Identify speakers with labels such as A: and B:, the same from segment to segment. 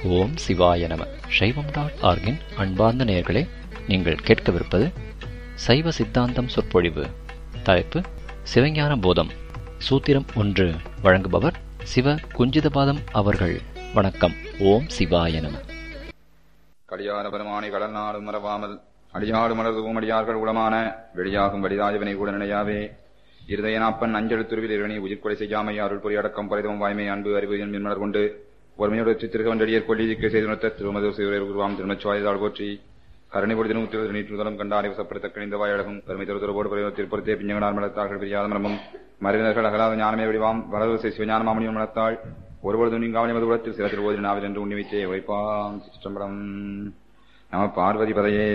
A: ஓம் சிவாய நம சைவம் டாட் ஆர்கின் அன்பார்ந்த நேயர்களே நீங்கள் கேட்கவிருப்பது சைவ சித்தாந்தம் சொற்பொழிவு தலைப்பு சிவஞான போதம் சூத்திரம் ஒன்று வழங்குபவர் சிவ குஞ்சிதபாதம் அவர்கள் வணக்கம் ஓம் சிவாய நம
B: கடியார பெருமானை கடல் நாடும் மறவாமல் அடியாடு மலர்துவும் அடியார்கள் உளமான வெளியாகும் வடிதாஜவனை கூட நினையாவே இருதயனாப்பன் அஞ்சல் துருவில் இரணி உயிர்கொலை செய்யாமை அருள் பொறி அடக்கம் பரிதம் வாய்மை அன்பு அறிவு என்பின் மலர் கொண்டு ஒருமையோடு திருவண்டடியர் கொள்ளிக்கு செய்து நிறுத்த திருமது சிவரர் உருவாம் திருமச்சுவாயதாள் போற்றி கருணை பொடி நூற்றி நீட்டு முதலம் கண்ட அறிவசப்படுத்த கணிந்த வாயழகும் பெருமை தருதரோடு பரிவ திருப்பத்தே பிஞ்சங்கனார் மலத்தார்கள் பிரியாத மரமும் மருவினர்கள் அகலாத ஞானமே வடிவாம் வரது சிவஞான மாமணியும் மலத்தாள் ஒருபொழுதும் நீங்காவணி மது உலகத்தில் சிலத்தில் ஓதி நாவில் என்று உண்ணி வைத்தே வைப்பாம் சிற்றம்பரம் நம பார்வதி பதையே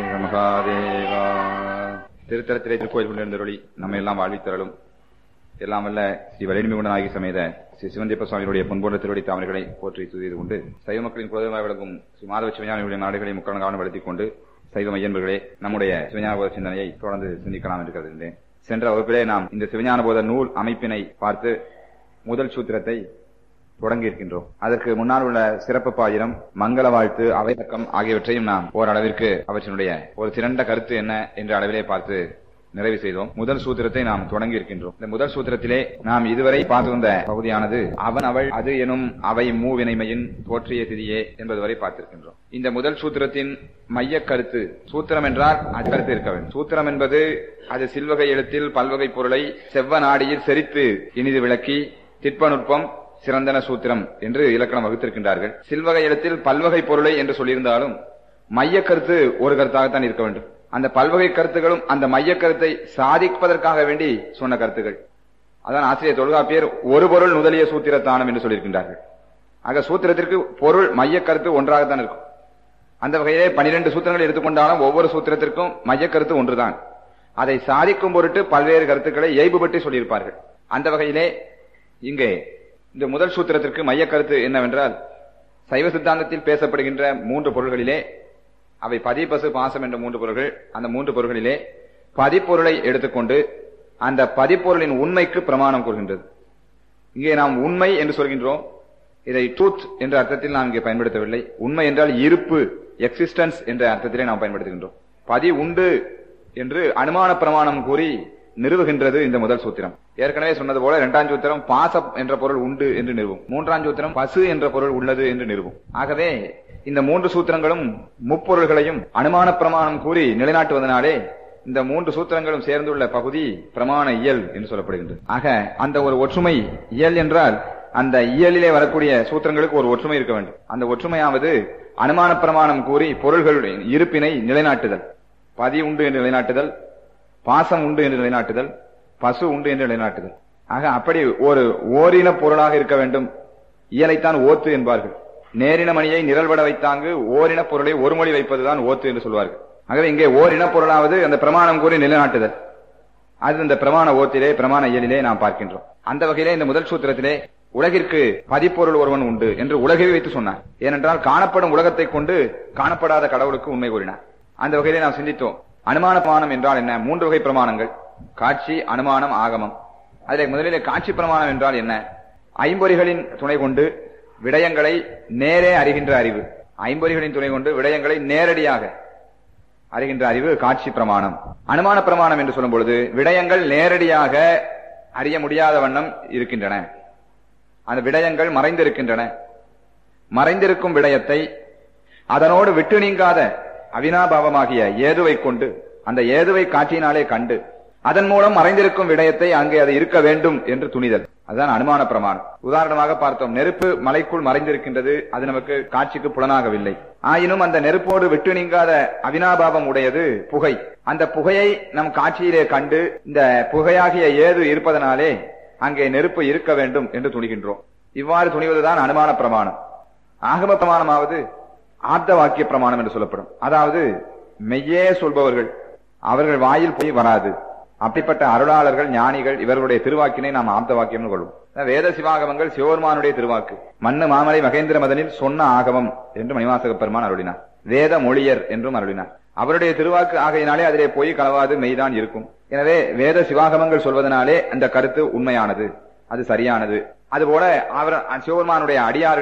B: மகாதேவா திருத்தலத்திலே திருக்கோயில் கொண்டிருந்தொழி நம்ம எல்லாம் வாழ்வித் தரலும் எல்லாம் வல்ல ஸ்ரீ வலிமை குண்டனாகி சமேத ஸ்ரீ சிவந்தியப்ப சுவாமிகளுடைய பொன்போன்ற திருவடி தாமரைகளை போற்றி துதித்து கொண்டு சைவ மக்களின் குலதெய்வமாக விளங்கும் ஸ்ரீ மாதவ சிவஞானியுடைய நாடுகளை முக்கான கவனம் வளர்த்திக் கொண்டு சைவ மையன்பர்களே நம்முடைய சிவஞான போத சிந்தனையை தொடர்ந்து சிந்திக்கலாம் என்று கருதுகின்றேன் சென்ற வகுப்பிலே நாம் இந்த சிவஞான போத நூல் அமைப்பினை பார்த்து முதல் சூத்திரத்தை தொடங்கி இருக்கின்றோம் அதற்கு முன்னால் உள்ள சிறப்பு பாயிரம் மங்கள வாழ்த்து அவைத்தக்கம் ஆகியவற்றையும் நாம் ஓரளவிற்கு அவற்றினுடைய ஒரு சிறந்த கருத்து என்ன என்ற அளவிலே பார்த்து நிறைவு செய்தோம் முதல் சூத்திரத்தை நாம் தொடங்கி இருக்கின்றோம் இந்த முதல் சூத்திரத்திலே நாம் இதுவரை பார்த்து வந்த பகுதியானது அவன் அவள் அது எனும் அவை மூவினைமையின் தோற்றிய திதியே என்பது வரை பார்த்திருக்கின்றோம் இந்த முதல் சூத்திரத்தின் மைய கருத்து சூத்திரம் என்றால் அது கருத்து இருக்க வேண்டும் சூத்திரம் என்பது அது சில்வகை எழுத்தில் பல்வகை பொருளை செவ்வ நாடியில் செறித்து இனிது விளக்கி திட்பநுட்பம் சிறந்தன சூத்திரம் என்று இலக்கணம் வகுத்திருக்கின்றார்கள் சில்வகை இடத்தில் பல்வகை பொருளை என்று சொல்லியிருந்தாலும் மைய கருத்து ஒரு கருத்தாகத்தான் இருக்க வேண்டும் அந்த பல்வகை கருத்துகளும் அந்த மைய கருத்தை சாதிப்பதற்காக வேண்டி சொன்ன கருத்துகள் அதான் ஆசிரியர் தொல்காப்பியர் ஒரு பொருள் முதலிய சூத்திரத்தானம் என்று சொல்லியிருக்கின்றார்கள் ஆக சூத்திரத்திற்கு பொருள் மைய கருத்து ஒன்றாகத்தான் இருக்கும் அந்த வகையிலே பனிரெண்டு சூத்திரங்கள் எடுத்துக்கொண்டாலும் ஒவ்வொரு சூத்திரத்திற்கும் மைய கருத்து ஒன்றுதான் அதை சாதிக்கும் பொருட்டு பல்வேறு கருத்துக்களை இயல்புபட்டு சொல்லியிருப்பார்கள் அந்த வகையிலே இங்கே இந்த முதல் சூத்திரத்திற்கு மைய கருத்து என்னவென்றால் சைவ சித்தாந்தத்தில் பேசப்படுகின்ற மூன்று பொருள்களிலே அவை பதி பசு பாசம் என்ற மூன்று பொருள்கள் அந்த மூன்று பொருள்களிலே பதிப்பொருளை எடுத்துக்கொண்டு அந்த பதிப்பொருளின் உண்மைக்கு பிரமாணம் கூறுகின்றது இங்கே நாம் உண்மை என்று சொல்கின்றோம் இதை ட்ரூத் என்ற அர்த்தத்தில் நாம் இங்கே பயன்படுத்தவில்லை உண்மை என்றால் இருப்பு எக்ஸிஸ்டன்ஸ் என்ற அர்த்தத்திலே நாம் பயன்படுத்துகின்றோம் பதி உண்டு என்று அனுமான பிரமாணம் கூறி நிறுவுகின்றது இந்த முதல் சூத்திரம் ஏற்கனவே சொன்னது போல இரண்டாம் சூத்திரம் பாசம் என்ற பொருள் உண்டு என்று நிறுவும் மூன்றாம் சூத்திரம் பசு என்ற பொருள் உள்ளது என்று நிறுவும் ஆகவே இந்த மூன்று சூத்திரங்களும் முப்பொருள்களையும் அனுமான பிரமாணம் கூறி நிலைநாட்டுவதனாலே இந்த மூன்று சூத்திரங்களும் சேர்ந்துள்ள பகுதி பிரமாண இயல் என்று சொல்லப்படுகின்றது ஆக அந்த ஒரு ஒற்றுமை இயல் என்றால் அந்த இயலிலே வரக்கூடிய சூத்திரங்களுக்கு ஒரு ஒற்றுமை இருக்க வேண்டும் அந்த ஒற்றுமையாவது அனுமான பிரமாணம் கூறி பொருள்களுடைய இருப்பினை நிலைநாட்டுதல் பதி உண்டு என்று நிலைநாட்டுதல் பாசம் உண்டு என்று நிலைநாட்டுதல் பசு உண்டு என்று நிலைநாட்டுதல் ஆக அப்படி ஒரு ஓரின பொருளாக இருக்க வேண்டும் இயலைத்தான் ஓத்து என்பார்கள் நேரின மணியை நிரல்பட வைத்தாங்கு ஓரின பொருளை ஒரு மொழி வைப்பதுதான் ஓத்து என்று சொல்வார்கள் ஆகவே இங்கே ஓரின பொருளாவது அந்த பிரமாணம் கூறி நிலைநாட்டுதல் அது இந்த பிரமாண ஓத்திலே பிரமாண இயலிலே நாம் பார்க்கின்றோம் அந்த வகையிலே இந்த முதல் சூத்திரத்திலே உலகிற்கு பதிப்பொருள் ஒருவன் உண்டு என்று உலகை வைத்து சொன்னார் ஏனென்றால் காணப்படும் உலகத்தை கொண்டு காணப்படாத கடவுளுக்கு உண்மை கூறினார் அந்த வகையிலே நாம் சிந்தித்தோம் அனுமான பிரமாணம் என்றால் என்ன மூன்று வகை பிரமாணங்கள் காட்சி அனுமானம் ஆகமம் அதில் முதலிலே காட்சி பிரமாணம் என்றால் என்ன ஐம்பொறிகளின் துணை கொண்டு விடயங்களை நேரே அறிகின்ற அறிவு ஐம்பொறிகளின் துணை கொண்டு விடயங்களை நேரடியாக அறிகின்ற அறிவு காட்சி பிரமாணம் அனுமான பிரமாணம் என்று சொல்லும் பொழுது விடயங்கள் நேரடியாக அறிய முடியாத வண்ணம் இருக்கின்றன அந்த விடயங்கள் மறைந்திருக்கின்றன மறைந்திருக்கும் விடயத்தை அதனோடு விட்டு நீங்காத அவினாபாவமாகிய ஏதுவை கொண்டு அந்த ஏதுவை காட்சியினாலே கண்டு அதன் மூலம் மறைந்திருக்கும் விடயத்தை அங்கே அது இருக்க வேண்டும் என்று துணிதல் அதுதான் அனுமான பிரமாணம் உதாரணமாக பார்த்தோம் நெருப்பு மலைக்குள் மறைந்திருக்கின்றது அது நமக்கு காட்சிக்கு புலனாகவில்லை ஆயினும் அந்த நெருப்போடு விட்டு நீங்காத அவினாபாவம் உடையது புகை அந்த புகையை நம் காட்சியிலே கண்டு இந்த புகையாகிய ஏது இருப்பதனாலே அங்கே நெருப்பு இருக்க வேண்டும் என்று துணிகின்றோம் இவ்வாறு துணிவதுதான் அனுமான பிரமாணம் ஆகம பிரமாணமாவது ஆப்த வாக்கிய பிரமாணம் என்று சொல்லப்படும் அதாவது மெய்யே சொல்பவர்கள் அவர்கள் வாயில் போய் வராது அப்படிப்பட்ட அருளாளர்கள் ஞானிகள் இவர்களுடைய திருவாக்கினை நாம் ஆப்த வாக்கியம் கொள்வோம் வேத சிவாகமங்கள் சிவபெருமானுடைய திருவாக்கு மண்ணு மாமலை மகேந்திர மதனில் சொன்ன ஆகமம் என்று மணிவாசக பெருமான் அருளினார் வேத மொழியர் என்றும் அருளினார் அவருடைய திருவாக்கு ஆகையினாலே அதிலே போய் கலவாது மெய்தான் இருக்கும் எனவே வேத சிவாகமங்கள் சொல்வதனாலே அந்த கருத்து உண்மையானது அது சரியானது அதுபோல அவர் சிவபெருமானுடைய அடியார்கள்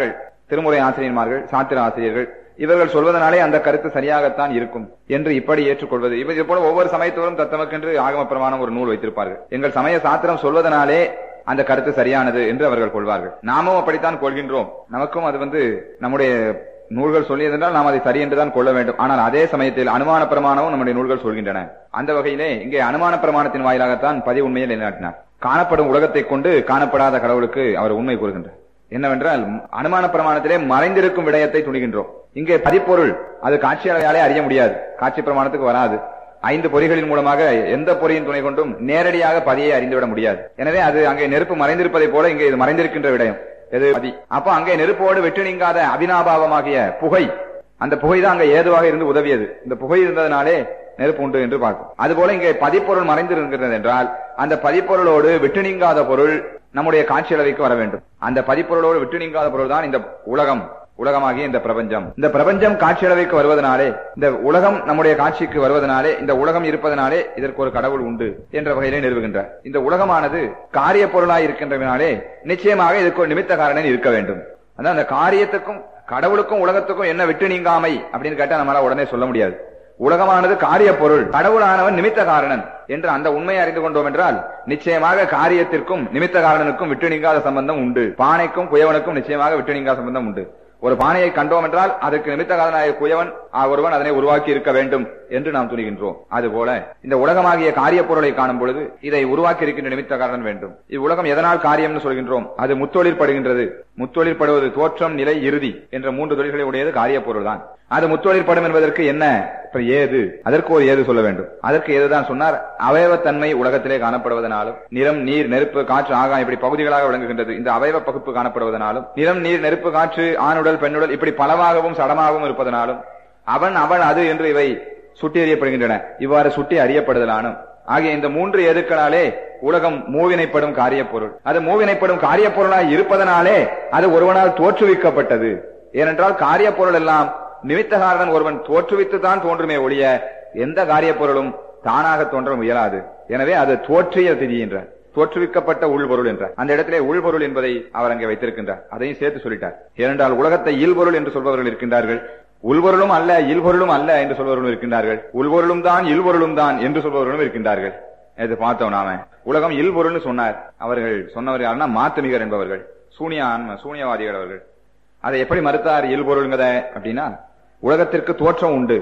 B: திருமுறை ஆசிரியர்மார்கள் சாத்திர ஆசிரியர்கள் இவர்கள் சொல்வதனாலே அந்த கருத்து சரியாகத்தான் இருக்கும் என்று இப்படி ஏற்றுக்கொள்வது இவ- இது போல ஒவ்வொரு சமயத்தோறும் தத்தமக்கென்று ஆகம பிரமாணம் ஒரு நூல் வைத்திருப்பார்கள் எங்கள் சமய சாத்திரம் சொல்வதனாலே அந்த கருத்து சரியானது என்று அவர்கள் கொள்வார்கள் நாமும் அப்படித்தான் கொள்கின்றோம் நமக்கும் அது வந்து நம்முடைய நூல்கள் சொல்லியதென்றால் நாம் அதை சரி என்றுதான் கொள்ள வேண்டும் ஆனால் அதே சமயத்தில் அனுமான பிரமாணமும் நம்முடைய நூல்கள் சொல்கின்றன அந்த வகையிலே இங்கே அனுமான பிரமாணத்தின் வாயிலாகத்தான் பதிவு உண்மையை நிலைநாட்டினார் காணப்படும் உலகத்தை கொண்டு காணப்படாத கடவுளுக்கு அவர் உண்மை கூறுகின்றார் என்னவென்றால் அனுமான பிரமாணத்திலே மறைந்திருக்கும் விடயத்தை துணிகின்றோம் இங்கே பதிப்பொருள் அது காட்சியாலே அறிய முடியாது காட்சி பிரமாணத்துக்கு வராது ஐந்து பொறிகளின் மூலமாக எந்த பொறியின் துணை கொண்டும் நேரடியாக பதியை அறிந்துவிட முடியாது எனவே அது அங்கே நெருப்பு மறைந்திருப்பதை போல இங்கே இது மறைந்திருக்கின்ற விடயம் எது பதி அப்ப அங்கே நெருப்போடு வெட்டு நீங்காத அபினாபாவமாகிய புகை அந்த புகை தான் அங்க ஏதுவாக இருந்து உதவியது இந்த புகை இருந்ததனாலே நெருப்பு உண்டு என்று பார்க்கும் அதுபோல இங்கே பதிப்பொருள் மறைந்திருக்கிறது என்றால் அந்த பதிப்பொருளோடு விட்டு நீங்காத பொருள் நம்முடைய காட்சியளவைக்கு வர வேண்டும் அந்த பதிப்பொருளோடு விட்டு நீங்காத பொருள் தான் இந்த உலகம் உலகமாகிய இந்த பிரபஞ்சம் இந்த பிரபஞ்சம் காட்சியளவைக்கு வருவதனாலே இந்த உலகம் நம்முடைய காட்சிக்கு வருவதனாலே இந்த உலகம் இருப்பதனாலே இதற்கு ஒரு கடவுள் உண்டு என்ற வகையிலே நிறுவுகின்றார் இந்த உலகமானது காரிய பொருளாய் இருக்கின்றனாலே நிச்சயமாக இதற்கு ஒரு நிமித்த காரணம் இருக்க வேண்டும் அதான் அந்த காரியத்துக்கும் கடவுளுக்கும் உலகத்துக்கும் என்ன விட்டு நீங்காமை அப்படின்னு கேட்டா நம்மளால உடனே சொல்ல முடியாது உலகமானது காரிய பொருள் கடவுளானவன் நிமித்த காரணன் என்று அந்த உண்மையை அறிந்து கொண்டோம் என்றால் நிச்சயமாக காரியத்திற்கும் நிமித்த காரணனுக்கும் விட்டு நீங்காத சம்பந்தம் உண்டு பானைக்கும் குயவனுக்கும் நிச்சயமாக விட்டு நீங்காத சம்பந்தம் உண்டு ஒரு பானையை கண்டோம் என்றால் அதற்கு நிமித்த காரணனாய குயவன் ஆ, ஒருவன் அதனை உருவாக்கி இருக்க வேண்டும் என்று நாம் துணிகின்றோம் அதுபோல இந்த உலகமாகிய காரிய பொருளை காணும் பொழுது இதை உருவாக்கி இருக்கின்ற நிமித்த காரணம் வேண்டும் இவ்வுலகம் எதனால் காரியம்னு சொல்கின்றோம் அது முத்தொழிற்படுகின்றது முத்தொழிற்படுவது தோற்றம் நிலை இறுதி என்ற மூன்று தொழில்களை உடையது காரிய பொருள் தான் அது முத்தொழிற்படும் என்பதற்கு என்ன இப்ப ஏது அதற்கு ஒரு ஏது சொல்ல வேண்டும் அதற்கு ஏதுதான் சொன்னார் அவயவத்தன்மை உலகத்திலே காணப்படுவதனாலும் நிறம் நீர் நெருப்பு காற்று ஆகாயம் இப்படி பகுதிகளாக விளங்குகின்றது இந்த அவயவ பகுப்பு காணப்படுவதனாலும் நிறம் நீர் நெருப்பு காற்று ஆணுடல் பெண்ணுடல் இப்படி பலவாகவும் சடமாகவும் இருப்பதனாலும் அவன் அவள் அது என்று இவை சுட்டி அறியப்படுகின்றன இவ்வாறு சுட்டி அறியப்படுதலானும் ஆகிய இந்த மூன்று எதுக்களாலே உலகம் மூவினைப்படும் காரியப் பொருள் அது மூவினைப்படும் காரியப் பொருளாய் இருப்பதனாலே அது ஒருவனால் தோற்றுவிக்கப்பட்டது ஏனென்றால் காரியப் பொருள் எல்லாம் நிமித்த காரணன் ஒருவன் தோற்றுவித்து தான் தோன்றுமே ஒழிய எந்த காரியப் பொருளும் தானாக தோன்ற முயலாது எனவே அது தோற்றிய திதி என்றார் தோற்றுவிக்கப்பட்ட உள்பொருள் என்றார் அந்த இடத்திலே உள்பொருள் என்பதை அவர் அங்கே வைத்திருக்கின்றார் அதையும் சேர்த்து சொல்லிட்டார் ஏனென்றால் உலகத்தை இல்பொருள் என்று சொல்பவர்கள் இருக்கின்றார்கள் உள்பொருளும் அல்ல இல்பொருளும் அல்ல என்று சொல்பவர்களும் இருக்கின்றார்கள் உள்பொருளும் தான் இல்பொருளும் தான் என்று சொல்பவர்களும் இருக்கின்றார்கள் இது பார்த்தோம் நாம உலகம் இல்பொருள்னு சொன்னார் அவர்கள் சொன்னவர் யாருன்னா மாத்துமிகர் என்பவர்கள் சூனியான் சூனியவாதிகள் அவர்கள் அதை எப்படி மறுத்தார் இல்பொருள்ங்கத அப்படின்னா உலகத்திற்கு தோற்றம் உண்டு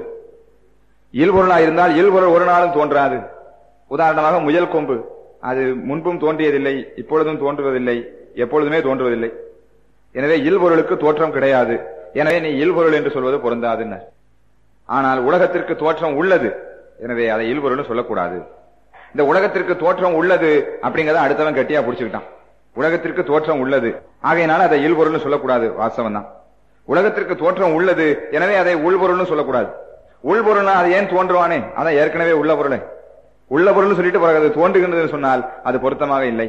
B: இல்பொருளா இருந்தால் இல்பொருள் ஒரு நாளும் தோன்றாது உதாரணமாக முயல் கொம்பு அது முன்பும் தோன்றியதில்லை இப்பொழுதும் தோன்றுவதில்லை எப்பொழுதுமே தோன்றுவதில்லை எனவே இல்பொருளுக்கு தோற்றம் கிடையாது எனவே நீ இல்பொருள் என்று சொல்வது பொருந்தாதுன்னு ஆனால் உலகத்திற்கு தோற்றம் உள்ளது எனவே அதை இல்பொருள்னு சொல்லக்கூடாது இந்த உலகத்திற்கு தோற்றம் உள்ளது அப்படிங்கறத அடுத்தவன் கட்டியா புடிச்சுக்கிட்டான் உலகத்திற்கு தோற்றம் உள்ளது ஆகையினால அதை இல்பொருள்னு சொல்லக்கூடாது வாஸ்தவம் தான் உலகத்திற்கு தோற்றம் உள்ளது எனவே அதை உள்பொருள்னு சொல்லக்கூடாது உள்பொருள்னா அது ஏன் தோன்றுவானே அதான் ஏற்கனவே உள்ள பொருளை உள்ள பொருள்னு சொல்லிட்டு பிறகு அது தோன்றுகின்றது சொன்னால் அது பொருத்தமாக இல்லை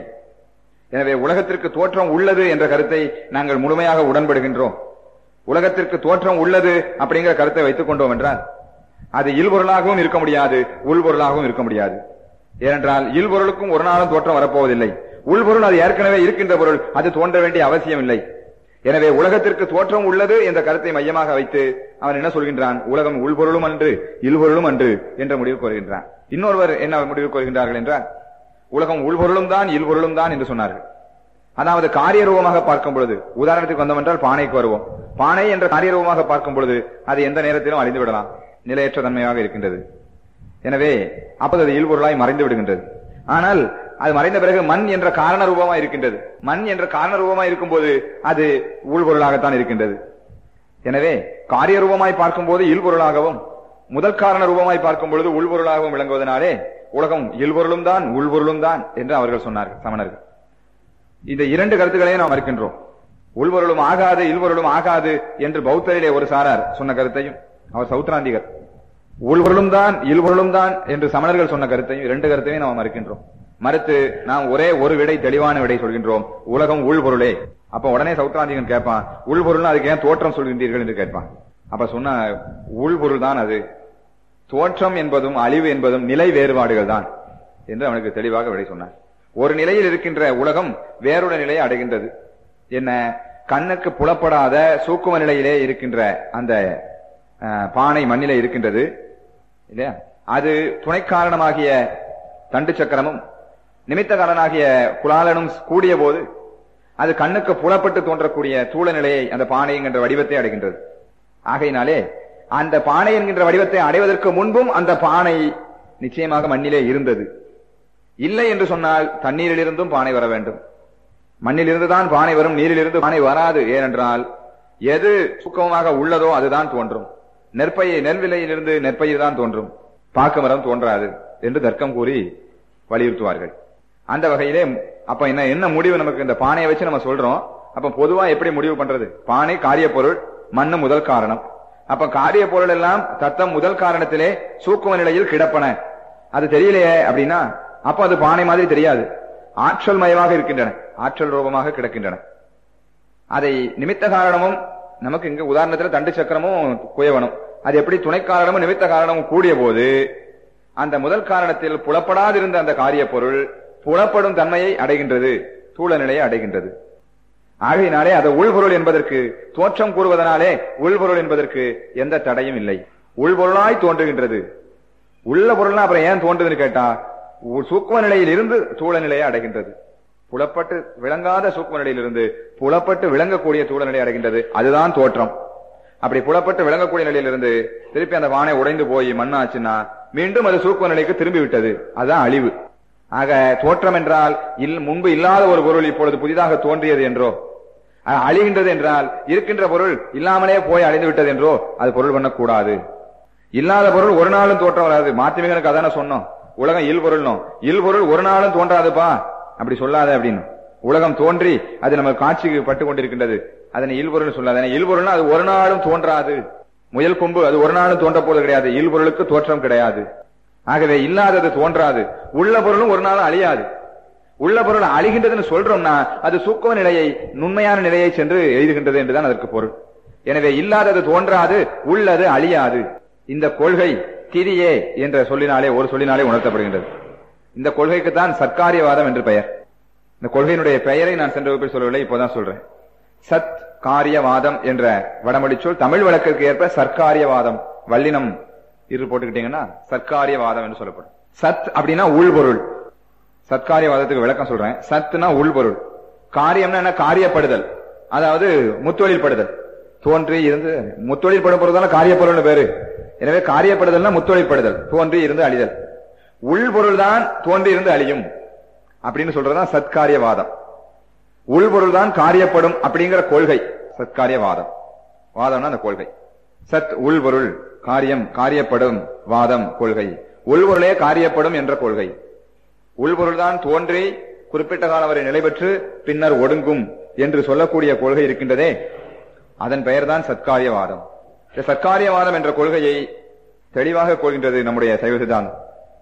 B: எனவே உலகத்திற்கு தோற்றம் உள்ளது என்ற கருத்தை நாங்கள் முழுமையாக உடன்படுகின்றோம் உலகத்திற்கு தோற்றம் உள்ளது அப்படிங்கிற கருத்தை வைத்துக் கொண்டோம் என்றால் அது இல்பொருளாகவும் இருக்க முடியாது உள்பொருளாகவும் இருக்க முடியாது ஏனென்றால் இல்பொருளுக்கும் ஒரு நாளும் தோற்றம் வரப்போவதில்லை உள்பொருள் அது ஏற்கனவே இருக்கின்ற பொருள் அது தோன்ற வேண்டிய அவசியம் இல்லை எனவே உலகத்திற்கு தோற்றம் உள்ளது என்ற கருத்தை மையமாக வைத்து அவன் என்ன சொல்கின்றான் உலகம் உள்பொருளும் அன்று இல்பொருளும் அன்று என்ற முடிவுக்கு வருகின்றான் இன்னொருவர் என்ன முடிவுக்கு வருகின்றார்கள் என்றால் உலகம் உள்பொருளும் தான் இல்பொருளும் தான் என்று சொன்னார்கள் அதாவது காரிய ரூபமாக பார்க்கும் பொழுது உதாரணத்துக்கு வந்தோம் என்றால் பானைக்கு வருவோம் பானை என்ற காரிய ரூபமாக பார்க்கும் பொழுது அது எந்த நேரத்திலும் அழிந்து விடலாம் நிலையற்ற தன்மையாக இருக்கின்றது எனவே அப்போது அது இல்பொருளாய் மறைந்து விடுகின்றது ஆனால் அது மறைந்த பிறகு மண் என்ற காரண ரூபமா இருக்கின்றது மண் என்ற காரண ரூபமா இருக்கும்போது அது உள்பொருளாகத்தான் இருக்கின்றது எனவே காரிய ரூபமாய் பார்க்கும்போது இல்பொருளாகவும் முதல் காரண ரூபமாய் பார்க்கும் பொழுது உள்பொருளாகவும் விளங்குவதனாலே உலகம் இல்பொருளும் தான் உள்பொருளும் தான் என்று அவர்கள் சொன்னார்கள் சமணர்கள் இந்த இரண்டு கருத்துக்களையும் நாம் மறுக்கின்றோம் உள்பொருளும் ஆகாது இல்பொருளும் ஆகாது என்று பௌத்தரிலே ஒரு சாரார் சொன்ன கருத்தையும் அவர் சௌத்ராந்திகர் உள்பொருளும் தான் இல்பொருளும் தான் என்று சமணர்கள் சொன்ன கருத்தையும் இரண்டு கருத்தையும் நாம் மறுக்கின்றோம் மறுத்து நாம் ஒரே ஒரு விடை தெளிவான விடை சொல்கின்றோம் உலகம் உள்பொருளே அப்ப உடனே சௌத்ராந்திகன் கேட்பான் உள்பொருள்னு அதுக்கு ஏன் தோற்றம் சொல்கின்றீர்கள் என்று கேட்பான் அப்ப சொன்ன உள்பொருள் தான் அது தோற்றம் என்பதும் அழிவு என்பதும் நிலை வேறுபாடுகள் தான் என்று அவனுக்கு தெளிவாக விடை சொன்னார் ஒரு நிலையில் இருக்கின்ற உலகம் வேறொரு நிலையை அடைகின்றது என்ன கண்ணுக்கு புலப்படாத சூக்கும நிலையிலே இருக்கின்ற அந்த அஹ், பானை மண்ணிலே இருக்கின்றது இல்லையா அது துணை காரணமாகிய தண்டு சக்கரமும் நிமித்த காரணமாகிய குலாலனும் கூடிய போது அது கண்ணுக்கு புலப்பட்டு தோன்றக்கூடிய தூள நிலையை அந்த பானை என்கின்ற வடிவத்தை அடைகின்றது ஆகையினாலே அந்த பானை என்கின்ற வடிவத்தை அடைவதற்கு முன்பும் அந்த பானை நிச்சயமாக மண்ணிலே இருந்தது இல்லை என்று சொன்னால் தண்ணீரிலிருந்தும் பானை வர வேண்டும் மண்ணிலிருந்து தான் பானை வரும் நீரிலிருந்து பானை வராது ஏனென்றால் எது சுக்கமாக உள்ளதோ அதுதான் தோன்றும் நெற்பயிர் நெல்விலையிலிருந்து நெற்பயிர் தான் தோன்றும் பாக்கு மரம் தோன்றாது என்று தர்க்கம் கூறி வலியுறுத்துவார்கள் அந்த வகையிலே அப்ப என்ன என்ன முடிவு நமக்கு இந்த பானையை வச்சு நம்ம சொல்றோம் அப்ப பொதுவா எப்படி முடிவு பண்றது பானை காரிய பொருள் மண்ணு முதல் காரணம் அப்ப காரிய பொருள் எல்லாம் தத்தம் முதல் காரணத்திலே சூக்கும நிலையில் கிடப்பன அது தெரியலையே அப்படின்னா அப்ப அது பானை மாதிரி தெரியாது ஆற்றல் மயமாக இருக்கின்றன ஆற்றல் ரூபமாக கிடக்கின்றன அதை நிமித்த காரணமும் நமக்கு இங்க உதாரணத்துல தண்டு சக்கரமும் குயவனும் அது எப்படி துணை காரணமும் நிமித்த காரணமும் கூடிய போது அந்த முதல் காரணத்தில் புலப்படாதிருந்த அந்த காரிய பொருள் புலப்படும் தன்மையை அடைகின்றது தூள நிலையை அடைகின்றது ஆகையினாலே அது உள்பொருள் என்பதற்கு தோற்றம் கூறுவதனாலே உள்பொருள் என்பதற்கு எந்த தடையும் இல்லை உள்பொருளாய் தோன்றுகின்றது உள்ள பொருள்னா அப்புறம் ஏன் தோன்றுதுன்னு கேட்டா உ- சூக்கும நிலையில் இருந்து தூள நிலையை அடைகின்றது புலப்பட்டு விளங்காத சூக்கும நிலையிலிருந்து புலப்பட்டு விளங்கக்கூடிய தூள நிலை அடைகின்றது அதுதான் தோற்றம் அப்படி புலப்பட்டு விளங்கக்கூடிய நிலையிலிருந்து திருப்பி அந்த வானை உடைந்து போய் மண்ணாச்சுன்னா மீண்டும் அது சூக்கும நிலைக்கு திரும்பி விட்டது அதுதான் அழிவு ஆக தோற்றம் என்றால் இல் முன்பு இல்லாத ஒரு பொருள் இப்பொழுது புதிதாக தோன்றியது என்றோ அஹ், அழிகின்றது என்றால் இருக்கின்ற பொருள் இல்லாமலே போய் அழிந்து விட்டது என்றோ அது பொருள் பண்ணக்கூடாது இல்லாத பொருள் ஒரு நாளும் தோற்றம் வராது மாத்திமிகனுக்கு அதான சொன்னோம் உலகம் இல் பொருள்னோம் இல் பொருள் ஒரு நாளும் தோன்றாதுப்பா அப்படி சொல்லாத அப்படின்னு உலகம் தோன்றி அது நம்ம காட்சிக்கு பட்டு கொண்டிருக்கின்றது அதனை இல் பொருள் சொல்லாத ஏன்னா இல் பொருள்னா அது ஒரு நாளும் தோன்றாது முயல் கொம்பு அது ஒரு நாளும் தோன்ற போவது கிடையாது இல் பொருளுக்கு தோற்றம் கிடையாது ஆகவே இல்லாதது தோன்றாது உள்ள பொருளும் ஒரு நாளும் அழியாது உள்ள பொருள் அழிகின்றதுன்னு சொல்றோம்னா அது சூக்கும நிலையை நுண்மையான நிலையை சென்று எழுதுகின்றது என்றுதான் அதற்கு பொருள் எனவே இல்லாதது தோன்றாது உள்ளது அழியாது இந்த கொள்கை கிரியே என்ற சொல்லினாலே ஒரு சொல்லினாலே உணர்த்தப்படுகின்றது இந்த கொள்கைக்கு தான் சர்க்காரியவாதம் என்று பெயர் இந்த கொள்கையினுடைய பெயரை நான் சென்ற வகுப்பில் சொல்லவில்லை இப்போதான் சொல்றேன் சத் காரியவாதம் என்ற வடமொழி சொல் தமிழ் வழக்கிற்கு ஏற்ப சர்க்காரியவாதம் வல்லினம் இரு போட்டுக்கிட்டீங்கன்னா சர்க்காரியவாதம் என்று சொல்லப்படும் சத் அப்படின்னா உள்பொருள் சத்காரியவாதத்துக்கு விளக்கம் சொல்றேன் சத்துனா உள்பொருள் காரியம்னா என்ன காரியப்படுதல் அதாவது முத்தொழில் படுதல் தோன்றி இருந்து முத்தொழில் படும் பொருள் தானே காரியப்பொருள்னு பேரு எனவே காரியப்படுதல்னா முத்தொழில் படுதல் தோன்றி இருந்து அழிதல் உள்பொருள் தான் தோன்றி இருந்து அழியும் அப்படின்னு சொல்றதுதான் சத்காரியவாதம் உள்பொருள் தான் காரியப்படும் அப்படிங்கிற கொள்கை சத்காரியவாதம் வாதம்னா அந்த கொள்கை சத் உள்பொருள் காரியம் காரியப்படும் வாதம் கொள்கை உள்பொருளே காரியப்படும் என்ற கொள்கை உள்பொருள்தான் தோன்றி குறிப்பிட்ட காலம் வரை நிலை பெற்று பின்னர் ஒடுங்கும் என்று சொல்லக்கூடிய கொள்கை இருக்கின்றதே அதன் பெயர்தான் சத்காரியவாதம் இந்த சத்காரியவாதம் என்ற கொள்கையை தெளிவாக கொள்கின்றது நம்முடைய சைவ சித்தாந்தம்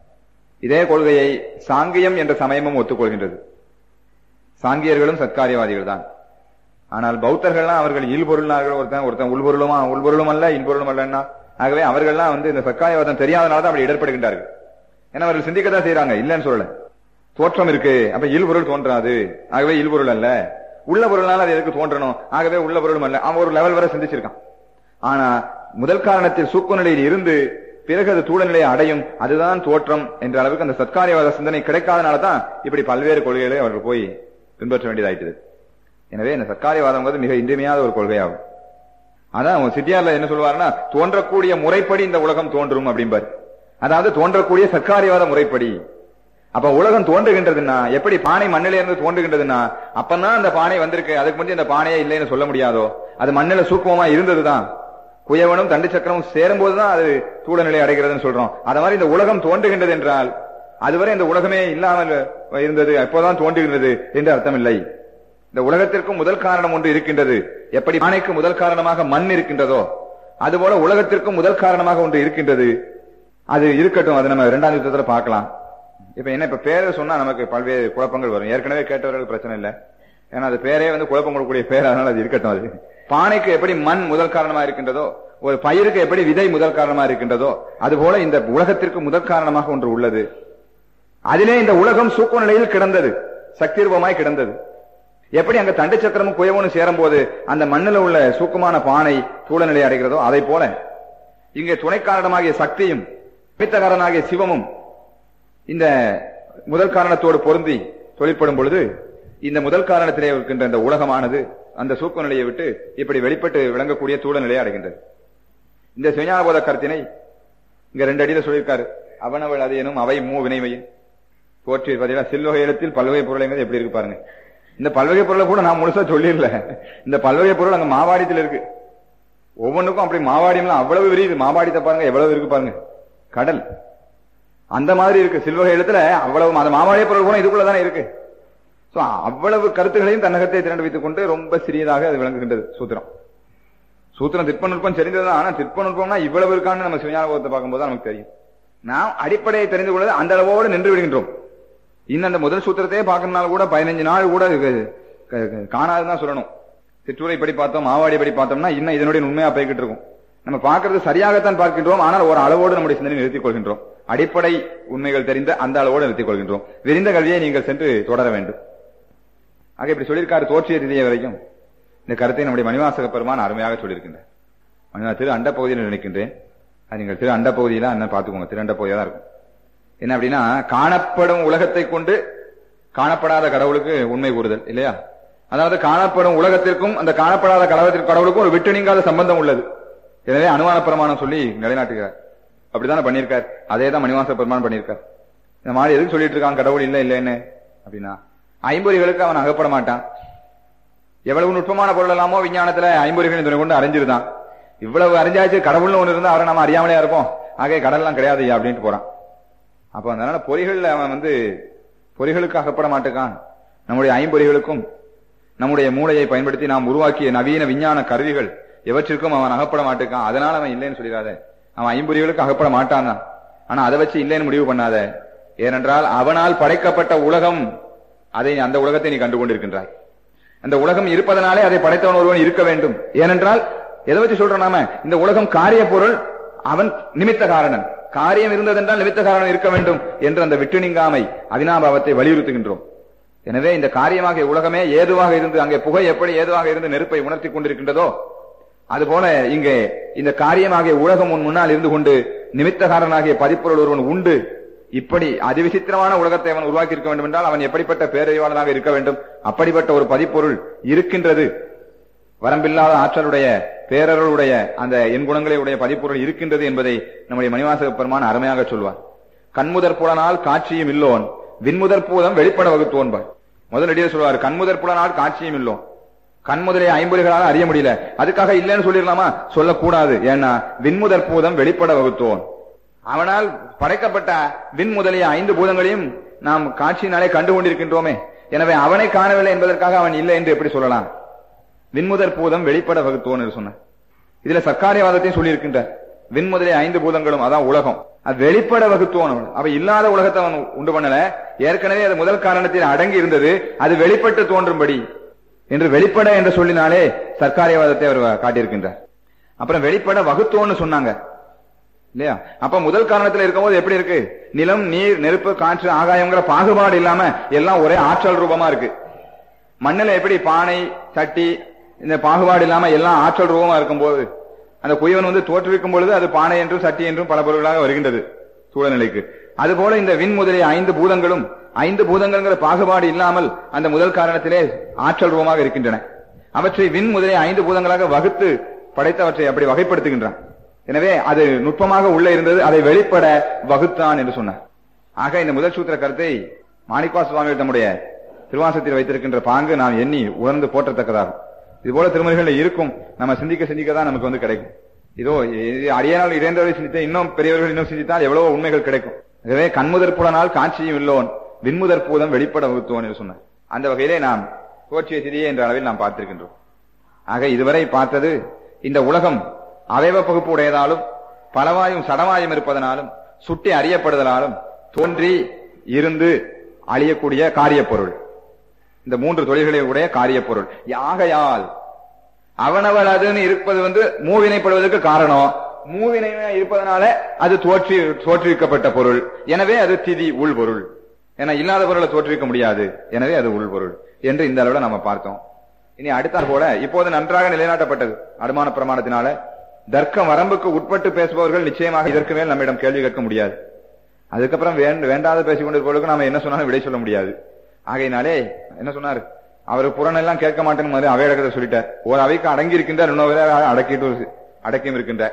B: இதே கொள்கையை சாங்கியம் என்ற சமயமும் ஒத்துக்கொள்கின்றது சாங்கியர்களும் சத்காரியவாதிகள் தான் ஆனால் பௌத்தர்கள்லாம் அவர்கள் இல்பொருள்னார்கள் ஒருத்தன் ஒருத்தன் உள்பொருளுமா உள்பொருளும் அல்ல இன்பொருளும் அல்லன்னா ஆகவே அவர்கள்லாம் வந்து இந்த சத்காரியவாதம் தெரியாதனால தான் அப்படி இடர்படுகின்றார்கள் ஏன்னா அவர்கள் சிந்திக்கத்தான் செய்யறாங்க இல்லன்னு சொல்லல தோற்றம் இருக்கு அப்ப இல்பொருள் தோன்றாது ஆகவே இல்பொருள் அல்ல உள்ள பொருள்னால அது எதுக்கு தோன்றணும் ஆகவே உள்ள பொருளும் அல்ல அவன் ஒரு லெவல் வரை சிந்திச்சிருக்கான் ஆனா முதல் காரணத்தில் சூக்கு நிலையில் இருந்து பிறகு அது தூள நிலையை அடையும் அதுதான் தோற்றம் என்ற அளவுக்கு அந்த சத்காரியவாத சிந்தனை கிடைக்காதனால தான் இப்படி பல்வேறு கொள்கைகளை அவர்கள் போய் பின்பற்ற வேண்டியதாயிட்டது எனவே இந்த சர்க்காரியவாதம் மிக இன்றியமையாத ஒரு கொள்கையாகும் அதான் அவங்க சிட்டியார்ல என்ன சொல்லுவாருன்னா தோன்றக்கூடிய முறைப்படி இந்த உலகம் தோன்றும் அப்படிம்பாரு அதாவது தோன்றக்கூடிய சர்க்காரியவாத முறைப்படி அப்ப உலகம் தோன்றுகின்றதுன்னா எப்படி பானை மண்ணில இருந்து தோன்றுகின்றதுன்னா அப்பதான் அந்த பானை வந்திருக்கு அதுக்கு முந்தைய அந்த பானையே இல்லைன்னு சொல்ல முடியாதோ அது மண்ணில சூக்குமமா இருந்ததுதான் குயவனும் தண்டு சக்கரமும் சேரும் போதுதான் அது தூள நிலை அடைகிறதுன்னு சொல்றோம் அத மாதிரி இந்த உலகம் தோன்றுகின்றது என்றால் அதுவரை இந்த உலகமே இல்லாமல் இருந்தது அப்போதான் தோன்றுகின்றது என்று அர்த்தம் இல்லை இந்த உலகத்திற்கும் முதல் காரணம் ஒன்று இருக்கின்றது எப்படி பானைக்கு முதல் காரணமாக மண் இருக்கின்றதோ அதுபோல உலகத்திற்கும் முதல் காரணமாக ஒன்று இருக்கின்றது அது இருக்கட்டும் அது நம்ம இரண்டாம் யுத்தத்துல பார்க்கலாம் இப்ப என்ன இப்ப பேரை சொன்னா நமக்கு பல்வேறு குழப்பங்கள் வரும் ஏற்கனவே கேட்டவர்கள் பிரச்சனை இல்லை ஏன்னா அது பேரே வந்து குழப்பம் கொடுக்கக்கூடிய பேர் அதனால அது இருக்கட்டும் அது பானைக்கு எப்படி மண் முதல் காரணமா இருக்கின்றதோ ஒரு பயிருக்கு எப்படி விதை முதல் காரணமா இருக்கின்றதோ அதுபோல இந்த உலகத்திற்கு முதல் காரணமாக ஒன்று உள்ளது அதிலே இந்த உலகம் சூக்க நிலையில் கிடந்தது சக்தி ரூபமாய் கிடந்தது எப்படி அங்க தண்டு சக்கரமும் குயவனும் சேரும் போது அந்த மண்ணில் உள்ள சூக்கமான பானை தூள நிலை அடைகிறதோ அதை போல இங்கே துணை காரணமாகிய சக்தியும் நிமித்தகாரனாகிய சிவமும் இந்த முதல் காரணத்தோடு பொருந்தி தொழிற்படும் பொழுது இந்த முதல் காரணத்திலே இருக்கின்ற இந்த உலகமானது அந்த சூக்க நிலையை விட்டு இப்படி வெளிப்பட்டு விளங்கக்கூடிய தூள நிலையை அடைகின்றது இந்த சுஞானபோத கருத்தினை இங்க ரெண்டு அடியில சொல்லியிருக்காரு அவனவள் அது எனும் அவை மூ வினைமையின் போற்றி பார்த்தீங்கன்னா சில்வகை இடத்தில் பல்வகை பொருளைங்கிறது எப்படி இருக்கு பாருங்க இந்த பல்வகை பொருளை கூட நான் முழுசா சொல்லிடல இந்த பல்வகை பொருள் அங்க மாவாடியத்தில் இருக்கு ஒவ்வொன்றுக்கும் அப்படி மாவாடியம்லாம் அவ்வளவு விரியுது மாவாடித்த பாருங்க எவ்வளவு இருக்கு பாருங்க கடல் அந்த மாதிரி இருக்கு சில்வகை இடத்துல அவ்வளவு அந்த மாவாடிய பொருள் கூட இதுக்குள்ள தானே இருக்கு சோ அவ்வளவு கருத்துகளையும் தன்னகத்தை திரண்டு வைத்துக் கொண்டு ரொம்ப சிறியதாக அது விளங்குகின்றது சூத்திரம் சூத்திரம் திற்பநுட்பம் தெரிந்ததுதான் ஆனா திற்பநுட்பம்னா இவ்வளவு இருக்கான்னு நம்ம சிவஞானபோதத்தை பார்க்கும்போது நமக்கு தெரியும் நாம் அடிப்படையை தெரிந்து கொள்வது அந்த அளவோடு நின்று விடுகின்றோம் இன்னும் அந்த முதல் சூத்திரத்தையே பார்க்கறதுனால கூட பதினஞ்சு நாள் கூட இது க- க- காணாதுதான் சொல்லணும் சிற்றூரை படி பார்த்தோம் மாவாடி படி பார்த்தோம்னா இன்னும் இதனுடைய உண்மையா போய்கிட்டு இருக்கும் நம்ம பார்க்கிறது சரியாகத்தான் பார்க்கின்றோம் ஆனால் ஒரு அளவோடு நம்முடைய சிந்தனை நிறுத்திக் கொள்கின்றோம் அடிப்படை உண்மைகள் தெரிந்த அந்த அளவோடு நிறுத்திக் கொள்கின்றோம் விரிந்த கல்வியை நீங்கள் சென்று தொடர வேண்டும் ஆக இப்படி சொல்லியிருக்காரு தோற்றிய திதியை வரைக்கும் இந்த கருத்தை நம்முடைய மணிவாசக பெருமான் அருமையாக சொல்லியிருக்கின்றார் மணிவா திரு அண்ட பகுதியில் நினைக்கின்றேன் அது நீங்கள் திரு அண்ட பகுதியில அண்ணன் பார்த்துக்கோங்க திரு அண்ட பகுதியா தான் இருக்கும் என்ன அப்படின்னா காணப்படும் உலகத்தை கொண்டு காணப்படாத கடவுளுக்கு உண்மை கூறுதல் இல்லையா அதாவது காணப்படும் உலகத்திற்கும் அந்த காணப்படாத கடவுளத்திற்கு கடவுளுக்கும் ஒரு விட்டு நீங்காத சம்பந்தம் உள்ளது எனவே அனுமான பிரமாணம் சொல்லி நிலைநாட்டுகிறார் அப்படித்தானே பண்ணியிருக்கார் அதே தான் மணிவாச பிரமாணம் பண்ணியிருக்கார் இந்த மாதிரி எதுக்கு சொல்லிட்டு இருக்கான் கடவுள் இல்ல இல்லைன்னு அப்படின்னா ஐம்பொறிகளுக்கு அவன் அகப்பட மாட்டான் எவ்வளவு நுட்பமான பொருள் எல்லாமோ விஞ்ஞானத்துல ஐம்பொறிகளின் துணை கொண்டு அறிஞ்சிருந்தான் இவ்வளவு அறிஞ்சாச்சு கடவுள்னு ஒண்ணு இருந்தா அவரை நம்ம அறியாமலே இருப்போம் ஆகவே கடல்லாம் கிடையாது அப்படின்ட்டு போறான் அப்ப அதனால பொறிகள்ல அவன் வந்து பொறிகளுக்கு அகப்பட மாட்டேக்கான் நம்முடைய ஐம்பொறிகளுக்கும் நம்முடைய மூளையை பயன்படுத்தி நாம் உருவாக்கிய நவீன விஞ்ஞான கருவிகள் எவற்றிற்கும் அவன் அகப்பட மாட்டேக்கான் அதனால அவன் இல்லைன்னு சொல்லிடாத அவன் ஐம்பொறிகளுக்கு அகப்பட மாட்டான் தான் ஆனா அதை வச்சு இல்லைன்னு முடிவு பண்ணாத ஏனென்றால் அவனால் படைக்கப்பட்ட உலகம் அதை அந்த உலகத்தை நீ கண்டு கொண்டிருக்கின்றாய் அந்த உலகம் இருப்பதனாலே அதை படைத்தவன் ஒருவன் இருக்க வேண்டும் ஏனென்றால் எதை வச்சு சொல்றோம் நாம இந்த உலகம் காரிய பொருள் அவன் நிமித்த காரணன் காரியம் இருந்ததென்றால் நிமித்த காரணம் இருக்க வேண்டும் என்று அந்த விட்டு நீங்காமை அவினாபாவத்தை வலியுறுத்துகின்றோம் எனவே இந்த காரியமாக உலகமே ஏதுவாக இருந்து அங்கே புகை எப்படி ஏதுவாக இருந்து நெருப்பை உணர்த்தி கொண்டிருக்கின்றதோ அதுபோல இங்கே இந்த காரியமாகிய உலகம் உன் முன்னால் இருந்து கொண்டு நிமித்தகாரனாகிய பதிப்பொருள் ஒருவன் உண்டு இப்படி அதிவிசித்திரமான உலகத்தை அவன் உருவாக்கி இருக்க வேண்டும் என்றால் அவன் எப்படிப்பட்ட பேரறிவாளனாக இருக்க வேண்டும் அப்படிப்பட்ட ஒரு பதிப்பொருள் இருக்கின்றது வரம்பில்லாத ஆற்றலுடைய பேரருளுடைய அந்த என் குணங்களை உடைய பதிப்பொருள் இருக்கின்றது என்பதை நம்முடைய மணிவாசக பெருமான் அருமையாக சொல்வார் கண்முதற் புலனால் காட்சியும் இல்லோன் விண்முதற் பூதம் வெளிப்பட வகுத்தோன்பார் முதல் அடியே சொல்வார் கண்முதற் புலனால் காட்சியும் இல்லோன் கண் முதலிய ஐம்பொறிகளால் அறிய முடியல அதுக்காக இல்லைன்னு சொல்லிடலாமா சொல்லக்கூடாது ஏன்னா விண்முதற் பூதம் வெளிப்பட வகுத்தோன் அவனால் படைக்கப்பட்ட விண் முதலிய ஐந்து பூதங்களையும் நாம் காட்சியினாலே கண்டு கொண்டிருக்கின்றோமே எனவே அவனை காணவில்லை என்பதற்காக அவன் இல்லை என்று எப்படி சொல்லலாம் விண்முதற் பூதம் வெளிப்பட வகுத்தோன் என்று சொன்ன இதுல சர்க்காரியவாதத்தையும் சொல்லியிருக்கின்ற விண்முதலிய ஐந்து பூதங்களும் அதான் உலகம் அது வெளிப்பட வகுத்தோன் அவன். அவ இல்லாத உலகத்தை அவன் உண்டு பண்ணல ஏற்கனவே அது முதல் காரணத்தில் அடங்கி இருந்தது அது வெளிப்பட்டு தோன்றும்படி என்று வெளிப்பட என்று சொல்லினாலே சர்க்காரியவாதத்தை அவர் காட்டியிருக்கின்றார் அப்புறம் வெளிப்பட வகுத்தோன்னு சொன்னாங்க இல்லையா அப்ப முதல் காரணத்துல இருக்கும்போது எப்படி இருக்கு நிலம் நீர் நெருப்பு காற்று ஆகாயங்கிற பாகுபாடு இல்லாம எல்லாம் ஒரே ஆற்றல் ரூபமா இருக்கு மண்ணுல எப்படி பானை சட்டி இந்த பாகுபாடு இல்லாம எல்லாம் ஆற்றல் ரூபமா இருக்கும்போது அந்த குயவன் வந்து தோற்றுவிக்கும் பொழுது அது பானை என்றும் சட்டி என்றும் பல பொருள்களாக வருகின்றது சூழநிலைக்கு அதுபோல இந்த விண் முதலிய ஐந்து பூதங்களும் ஐந்து பூதங்கள்ங்கிற பாகுபாடு இல்லாமல் அந்த முதல் காரணத்திலே ஆற்றல் ரூபமாக இருக்கின்றன அவற்றை விண் முதலிய ஐந்து பூதங்களாக வகுத்து படைத்தவற்றை அப்படி வகைப்படுத்துகின்றான் எனவே அது நுட்பமாக உள்ள இருந்தது அதை வெளிப்பட வகுத்தான் என்று சொன்னார் ஆக இந்த முதல் சூத்திர கருத்தை மாணிக்கவா சுவாமிகள் தம்முடைய திருவாசத்தில் வைத்திருக்கின்ற பாங்கு நாம் எண்ணி உணர்ந்து போற்றத்தக்கதாகும் இது போல திருமணிகள் இருக்கும் நம்ம சிந்திக்க சிந்திக்க தான் நமக்கு வந்து கிடைக்கும் இதோ இது அடியானால் இடைந்தவரை சிந்தித்த இன்னும் பெரியவர்கள் இன்னும் சிந்தித்தால் எவ்வளவோ உண்மைகள் கிடைக்கும் எனவே கண்முதற்புடனால் காட்சியும் இல்லோன் விண்முதற் பூதம் வெளிப்பட வகுத்தோன் என்று சொன்னார் அந்த வகையிலே நாம் தோற்றிய திதியே என்ற அளவில் நாம் பார்த்திருக்கின்றோம் ஆக இதுவரை பார்த்தது இந்த உலகம் அவயவ பகுப்பு உடையதாலும் பலவாயும் சடமாயும் இருப்பதனாலும் சுட்டி அறியப்படுதலாலும் தோன்றி இருந்து அழியக்கூடிய காரியப் பொருள் இந்த மூன்று தொழில்களை உடைய காரியப் பொருள் ஆகையால் அவனவள் அதுன்னு இருப்பது வந்து மூவினைப்படுவதற்கு காரணம் மூவினை இருப்பதனால அது தோற்றி தோற்றுவிக்கப்பட்ட பொருள் எனவே அது திதி உள்பொருள் என இல்லாத பொருளை தோற்றுவிக்க முடியாது எனவே அது உள்பொருள் என்று இந்த அளவுல நம்ம பார்த்தோம் இனி அடுத்த போல இப்போது நன்றாக நிலைநாட்டப்பட்டது அனுமான பிரமாணத்தினால தர்க்க வரம்புக்கு உட்பட்டு பேசுபவர்கள் நிச்சயமாக இதற்கு மேல் நம்மிடம் கேள்வி கேட்க முடியாது அதுக்கப்புறம் வேண்ட- வேண்டாத பேசிக் கொண்டிருப்பவர்களுக்கு நாம என்ன சொன்னாலும் விடை சொல்ல முடியாது ஆகையினாலே என்ன சொன்னாரு அவர் புறணெல்லாம் கேட்க மாட்டேன்னு மாதிரி அவை அடக்கத்தை சொல்லிட்டார் ஒரு அவைக்கு அடங்கி இருக்கின்றார் இன்னொரு அடக்கிட்டு அடக்கியும் இருக்கின்றார்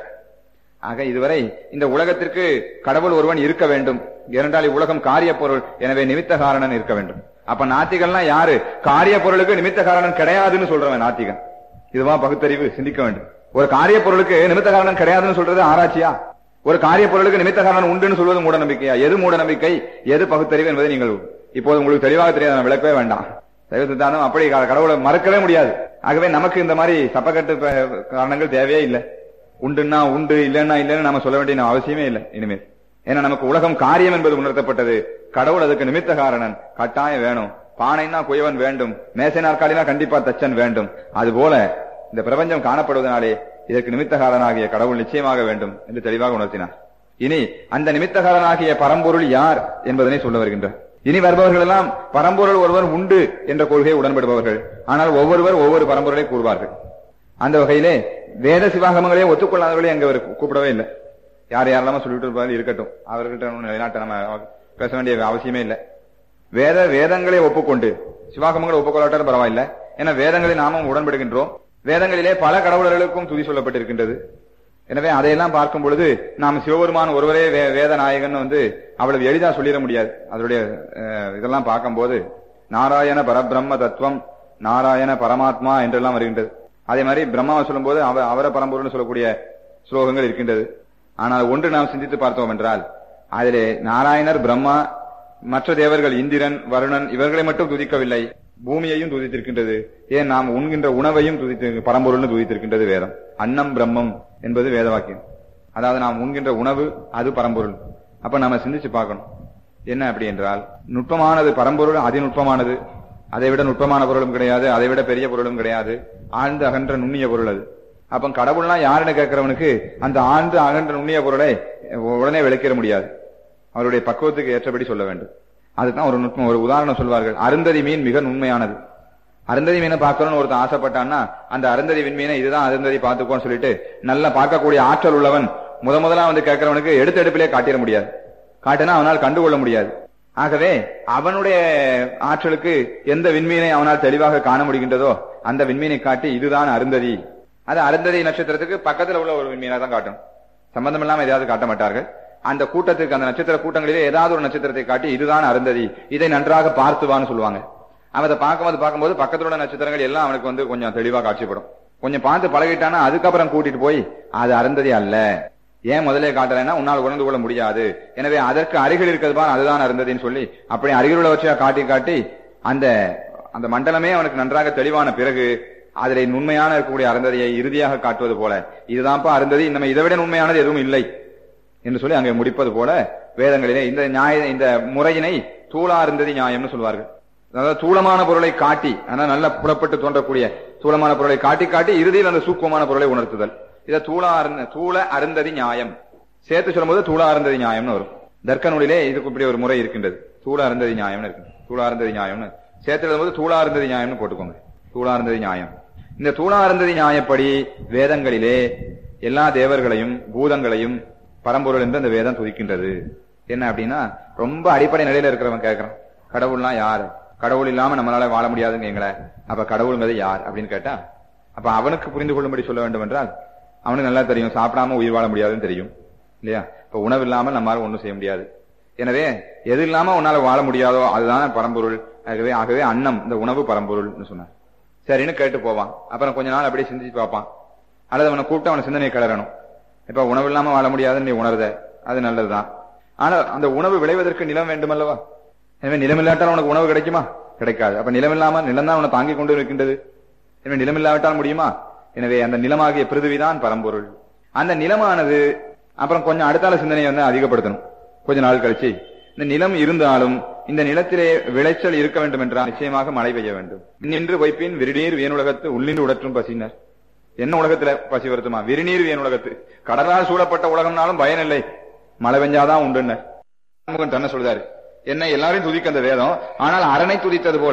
B: ஆக இதுவரை இந்த உலகத்திற்கு கடவுள் ஒருவன் இருக்க வேண்டும் ஏனென்றால் இவ்வுலகம் காரிய பொருள் எனவே நிமித்த காரணன் இருக்க வேண்டும் அப்ப நாத்திகன்லாம் யாரு காரிய பொருளுக்கு நிமித்த காரணன் கிடையாதுன்னு சொல்றவன் நாத்திகன் இதுவா பகுத்தறிவு சிந்திக்க வேண்டும் ஒரு காரிய பொருளுக்கு நிமித்த காரணன் கிடையாதுன்னு சொல்றது ஆராய்ச்சியா ஒரு காரிய பொருளுக்கு நிமித்த காரணன் உண்டுன்னு சொல்வது மூட நம்பிக்கையா எது மூட நம்பிக்கை எது பகுத்தறிவு என்பதை நீங்கள் இப்போது உங்களுக்கு தெளிவாக தெரியாது நான் விளக்கவே வேண்டாம் சைவ சித்தாந்தம் அப்படி க- கடவுளை மறக்கவே முடியாது ஆகவே நமக்கு இந்த மாதிரி சப்பக்கட்டு ப- காரணங்கள் தேவையே இல்லை உண்டுன்னா உண்டு இல்லைன்னா இல்லைன்னு நாம சொல்ல வேண்டிய அவசியமே இல்லை இனிமேல் ஏன்னா நமக்கு உலகம் காரியம் என்பது உணர்த்தப்பட்டது கடவுள் அதுக்கு நிமித்த காரணன் கட்டாயம் வேணும் பானைன்னா குயவன் வேண்டும் மேசை நாற்காலினா கண்டிப்பா தச்சன் வேண்டும் அதுபோல இந்த பிரபஞ்சம் காணப்படுவதனாலே இதற்கு நிமித்தகாரனாகிய கடவுள் நிச்சயமாக வேண்டும் என்று தெளிவாக உணர்த்தினார் இனி அந்த நிமித்தகாரனாகிய பரம்பொருள் யார் என்பதனை சொல்ல வருகின்றார் இனி வருபவர்கள் எல்லாம் பரம்பொருள் ஒருவர் உண்டு என்ற கொள்கையை உடன்படுபவர்கள் ஆனால் ஒவ்வொருவர் ஒவ்வொரு பரம்பொருளை கூறுவார்கள் அந்த வகையிலே வேத சிவாகமங்களே ஒத்துக்கொள்ளாதவர்களே அங்க அவர் கூப்பிடவே இல்லை யார் யாரெல்லாம சொல்லிட்டு இருப்பாரு இருக்கட்டும் அவர்கிட்ட ஒண்ணும் நிலைநாட்ட நம்ம பேச வேண்டிய அவசியமே இல்லை வேத வேதங்களை ஒப்புக்கொண்டு சிவாகமங்களை ஒப்புக்கொள்ளாட்டாலும் பரவாயில்ல ஏன்னா வேதங்களை நாமும் உடன்படுகின்றோம் வேதங்களிலே பல கடவுளர்களுக்கும் துதி சொல்லப்பட்டிருக்கின்றது எனவே அதையெல்லாம் பார்க்கும் பொழுது நாம் சிவபெருமான் ஒருவரே வே- வேத நாயகன் வந்து அவ்வளவு எளிதா சொல்லிட முடியாது அதனுடைய அஹ், இதெல்லாம் பார்க்கும்போது நாராயண பரபிரம்ம தத்துவம் நாராயண பரமாத்மா என்றெல்லாம் வருகின்றது அதே மாதிரி பிரம்மாவை சொல்லும்போது அவ அவர பரம்பொருள்னு சொல்லக்கூடிய ஸ்லோகங்கள் இருக்கின்றது ஆனால் ஒன்று நாம் சிந்தித்து பார்த்தோம் என்றால் அதிலே நாராயணர் பிரம்மா மற்ற தேவர்கள் இந்திரன் வருணன் இவர்களை மட்டும் துதிக்கவில்லை பூமியையும் துதித்திருக்கின்றது ஏன் நாம் உண்கின்ற உணவையும் துதித்து பரம்பொருள்னு துதித்திருக்கின்றது வேதம் அன்னம் பிரம்மம் என்பது வேத வாக்கியம் அதாவது நாம் உண்கின்ற உணவு அது பரம்பொருள் அப்ப நாம சிந்திச்சு பார்க்கணும் என்ன அப்படி என்றால் நுட்பமானது பரம்பொருள் அதிநுட்பமானது அதை விட நுட்பமான பொருளும் கிடையாது அதை விட பெரிய பொருளும் கிடையாது ஆழ்ந்து அகன்ற நுண்ணிய பொருள் அது அப்ப கடவுள்னா யாருன்னு கேட்கிறவனுக்கு அந்த ஆழ்ந்து அகன்ற நுண்ணிய பொருளை உடனே விளக்கிட முடியாது அவருடைய பக்குவத்துக்கு ஏற்றபடி சொல்ல வேண்டும் அதுதான் ஒரு நுட்பம் ஒரு உதாரணம் சொல்வார்கள் அருந்ததி மீன் மிக நுண்மையானது அருந்ததி மீனை பார்க்கணும்னு ஒருத்தன் ஆசைப்பட்டான்னா அந்த அருந்ததி விண்மீனை இதுதான் அருந்ததி பார்த்துக்கோன்னு சொல்லிட்டு நல்லா பார்க்கக்கூடிய ஆற்றல் உள்ளவன் முத முதலா வந்து கேட்கிறவனுக்கு எடுத்த எடுப்பிலே காட்டிட முடியாது காட்டினா அவனால் கண்டுகொள்ள முடியாது ஆகவே அவனுடைய ஆற்றலுக்கு எந்த விண்மீனை அவனால் தெளிவாக காண முடிகின்றதோ அந்த விண்மீனை காட்டி இதுதான் அருந்ததி அது அருந்ததி நட்சத்திரத்துக்கு பக்கத்துல உள்ள ஒரு விண்மீனை தான் காட்டும் சம்பந்தம் இல்லாம எதையாவது காட்ட மாட்டார்கள் அந்த கூட்டத்துக்கு அந்த நட்சத்திர கூட்டங்களிலே ஏதாவது ஒரு நட்சத்திரத்தை காட்டி இதுதான் அருந்ததி இதை நன்றாக பார்த்துவான்னு சொல்லுவாங்க அவன் அதை பார்க்கும்போது பார்க்கும்போது பக்கத்துல உள்ள நட்சத்திரங்கள் எல்லாம் அவனுக்கு வந்து கொஞ்சம் தெளிவா காட்சிப்படும் கொஞ்சம் பார்த்து பழகிட்டானா அதுக்கப்புறம் கூட்டிட்டு போய் அது அருந்ததி அல்ல ஏன் முதலே காட்டலைன்னா உன்னால் உணர்ந்து கொள்ள முடியாது எனவே அதற்கு அருகில் இருக்கிறது பார் அதுதான் அருந்ததின்னு சொல்லி அப்படி அருகில் உள்ளவற்றை காட்டி காட்டி அந்த அந்த மண்டலமே அவனுக்கு நன்றாக தெளிவான பிறகு அதிலே உண்மையான இருக்கக்கூடிய அருந்ததியை இறுதியாக காட்டுவது போல இதுதான்ப்பா அருந்ததி நம்ம இதை விட உண்மையானது எதுவும் இல்லை என்று சொல்லி அங்கே முடிப்பது போல வேதங்களிலே இந்த நியாய இந்த முறையினை தூளா அருந்ததி நியாயம்னு சொல்வார்கள் அதாவது தூளமான பொருளை காட்டி ஆனா நல்ல புலப்பட்டு தோன்றக்கூடிய தூளமான பொருளை காட்டி காட்டி இறுதியில் அந்த சூக்குவமான பொருளை உணர்த்துதல் இதை தூளா அருந்த தூள அருந்ததி நியாயம் சேர்த்து சொல்லும்போது தூள அருந்ததி நியாயம்னு வரும் தர்க்க நூலிலே இதுக்கு இப்படி ஒரு முறை இருக்கின்றது தூள அருந்ததி நியாயம்னு இருக்கு தூள அருந்ததி நியாயம்னு சேர்த்து எழுதும்போது தூள அருந்ததி நியாயம்னு போட்டுக்கோங்க தூள அருந்ததி நியாயம் இந்த தூள அருந்ததி நியாயப்படி வேதங்களிலே எல்லா தேவர்களையும் பூதங்களையும் பரம்பொருள் என்று அந்த வேதம் துதிக்கின்றது என்ன அப்படின்னா ரொம்ப அடிப்படை நிலையில இருக்கிறவன் கேட்கறான் கடவுள்னா யாரு கடவுள் இல்லாம நம்மளால வாழ முடியாதுங்க அப்ப கடவுளுங்கிறது யார் அப்படின்னு கேட்டா அப்ப அவனுக்கு புரிந்து கொள்ளும்படி சொல்ல வேண்டும் என்றால் அவனுக்கு நல்லா தெரியும் சாப்பிடாம உயிர் வாழ முடியாதுன்னு தெரியும் இல்லையா இப்ப உணவு இல்லாமல் நம்மளால ஒண்ணும் செய்ய முடியாது எனவே எது இல்லாம உன்னால வாழ முடியாதோ அதுதான் பரம்பொருள் ஆகவே ஆகவே அன்னம் இந்த உணவு பரம்பொருள்னு சொன்னார் சரின்னு கேட்டு போவான் அப்புறம் கொஞ்ச நாள் அப்படியே சிந்திச்சு பார்ப்பான் அல்லது அவனை கூப்பிட்டு அவனை சிந்தனை கிளறணும் இப்ப உணவு இல்லாம வாழ முடியாதுன்னு நீ உணர்த அது நல்லதுதான் ஆனா அந்த உணவு விளைவதற்கு நிலம் வேண்டுமல்லவா எனவே நிலம் இல்லாட்டால் உனக்கு உணவு கிடைக்குமா கிடைக்காது அப்ப நிலம் இல்லாம நிலம் தான் உன்னை தாங்கிக் கொண்டு இருக்கின்றது எனவே நிலம் இல்லாவிட்டால் முடியுமா எனவே அந்த நிலமாகிய பிருதுவிதான் பரம்பொருள் அந்த நிலமானது அப்புறம் கொஞ்சம் அடுத்தால சிந்தனையை வந்து அதிகப்படுத்தணும் கொஞ்ச நாள் கழிச்சு இந்த நிலம் இருந்தாலும் இந்த நிலத்திலே விளைச்சல் இருக்க வேண்டும் என்றால் நிச்சயமாக மழை பெய்ய வேண்டும் நின்று வைப்பின் விரிநீர் வியனுலகத்து உள்ளின்று உடற்றும் பசினர் என்ன உலகத்துல பசி வருத்துமா விரிநீர் வியனுலகத்து கடலால் சூழப்பட்ட உலகம்னாலும் பயனில்லை மழை பெஞ்சாதான் உண்டுன்னு தன்னை சொல்றாரு என்ன எல்லாரையும் துதிக்க அந்த வேதம் ஆனால் அரணை துதித்தது போல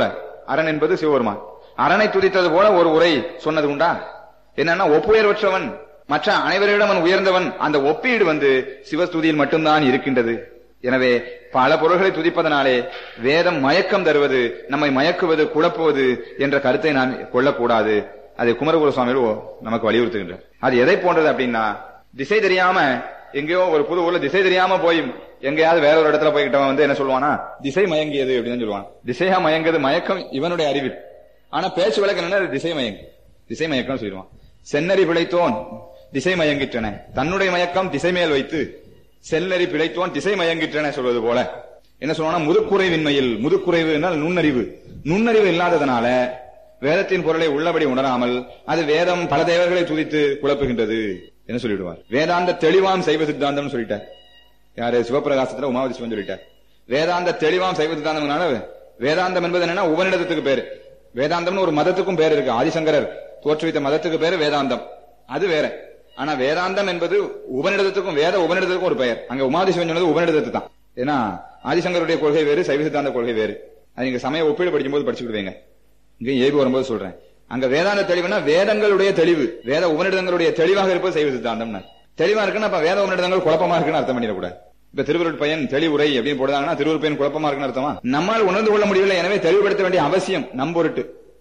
B: அரண் என்பது சிவபெருமான் அரனை துதித்தது போல ஒரு உரை சொன்னது உண்டா என்னன்னா ஒப்புயர்வற்றவன் மற்ற அனைவரிடம் அவன் உயர்ந்தவன் அந்த ஒப்பீடு வந்து சிவஸ்துதியில் மட்டும்தான் இருக்கின்றது எனவே பல பொருள்களை துதிப்பதனாலே வேதம் மயக்கம் தருவது நம்மை மயக்குவது குழப்புவது என்ற கருத்தை நாம் கொள்ளக்கூடாது அது குமரகுரு சுவாமிகள் நமக்கு வலியுறுத்துகின்றார் அது எதை போன்றது அப்படின்னா திசை தெரியாம எங்கேயோ ஒரு புது ஊர்ல திசை தெரியாம போய் எங்கேயாவது வேற ஒரு இடத்துல போய்கிட்டவன் வந்து என்ன சொல்லுவானா திசை மயங்கியது அப்படின்னு சொல்லுவான் திசையா மயங்குது மயக்கம் இவனுடைய அறிவில் ஆனா பேச்சு வழக்கு என்ன திசை மயங்கு திசை மயக்கம் சொல்லிடுவான் சென்னறி பிழைத்தோன் திசை மயங்கிற்றன தன்னுடைய மயக்கம் திசை மேல் வைத்து செல்லறி பிழைத்தோன் திசை மயங்கிற்றன சொல்வது போல என்ன சொல்லுவானா முதுக்குறைவின்மையில் முதுக்குறைவு என்றால் நுண்ணறிவு நுண்ணறிவு இல்லாததனால வேதத்தின் பொருளை உள்ளபடி உணராமல் அது வேதம் பல தேவர்களை துதித்து குழப்புகின்றது என்ன சொல்லிடுவார் வேதாந்த தெளிவாம் சைவ சித்தாந்தம் சொல்லிட்டார் யாரு சிவபிரகாசத்துல உமாவதி சிவன் சொல்லிட்டார் வேதாந்த தெளிவாம் சைவ சித்தாந்தம்னால வேதாந்தம் என்பது என்னன்னா உபநிடதத்துக்கு பேரு வேதாந்தம்னு ஒரு மதத்துக்கும் பேர் இருக்கு ஆதிசங்கரர் தோற்றுவித்த மதத்துக்கு பேரு வேதாந்தம் அது வேற ஆனா வேதாந்தம் என்பது உபநிடதத்துக்கும் வேத உபநிடதத்துக்கும் ஒரு பெயர் அங்க உமாதி சிவன் சொன்னது உபநிடதத்து தான் ஏன்னா ஆதிசங்கருடைய கொள்கை வேறு சைவ சித்தாந்த கொள்கை வேறு அது நீங்க சமய ஒப்பீடு படிக்கும்போது படிச்சுக்கிடுவீங்க இங்க ஏபி வரும்போது சொல்றேன் அங்க வேதாந்த தெளிவுனா வேதங்களுடைய தெளிவு வேத உபநிடதங்களுடைய தெளிவாக இருப்பது சைவ சித்தாந்தம் தெளிவா இருக்குன்னா அப்ப வேத உபநிடதங்கள் குழப்பமா இருக்குன்னு அர்த்தம் பண்ணிடக்கூடாது இப்ப திருவருட் பையன் தெளிவுரை அப்படின்னு போடுறாங்கன்னா திருவருட் பையன் குழப்பமா இருக்குன்னு அர்த்தமா நம்மால் உணர்ந்து கொள்ள முடியவில்லை எனவே தெளிவுபடுத்த வேண்டிய அவசியம் நம் பொருட்டு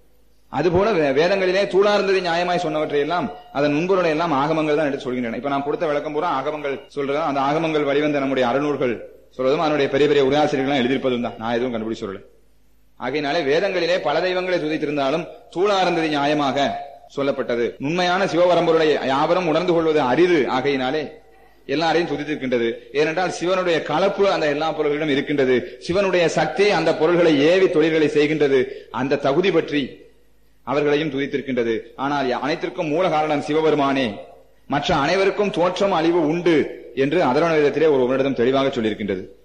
B: அதுபோல வேதங்களிலே தூளார்ந்ததை நியாயமாய் சொன்னவற்றை எல்லாம் அதன் முன்பொருளை எல்லாம் ஆகமங்கள் தான் எடுத்து சொல்கின்றன இப்ப நான் கொடுத்த விளக்கம் பூரா ஆகமங்கள் சொல்றது அந்த ஆகமங்கள் வழிவந்த நம்முடைய அறநூல்கள் சொல்றதும் அதனுடைய பெரிய பெரிய உரையாசிரியர்கள் எழுதியிருப்பதும் தான் நான் எதுவும் கண்டுபிடி சொல்லல ஆகையினாலே வேதங்களிலே பல தெய்வங்களை துதித்திருந்தாலும் தூளார்ந்தது நியாயமாக சொல்லப்பட்டது உண்மையான சிவபரம்பொருளை யாவரும் உணர்ந்து கொள்வது அரிது ஆகையினாலே எல்லாரையும் துதித்திருக்கின்றது ஏனென்றால் சிவனுடைய கலப்பு அந்த எல்லா பொருள்களிடம் இருக்கின்றது சிவனுடைய சக்தி அந்த பொருள்களை ஏவி தொழில்களை செய்கின்றது அந்த தகுதி பற்றி அவர்களையும் துதித்திருக்கின்றது ஆனால் அனைத்திற்கும் மூல காரணம் சிவபெருமானே மற்ற அனைவருக்கும் தோற்றம் அழிவு உண்டு என்று அதரண விதத்திலே ஒரு உன்னிடம் தெளிவாக சொல்லியிருக்கின்றது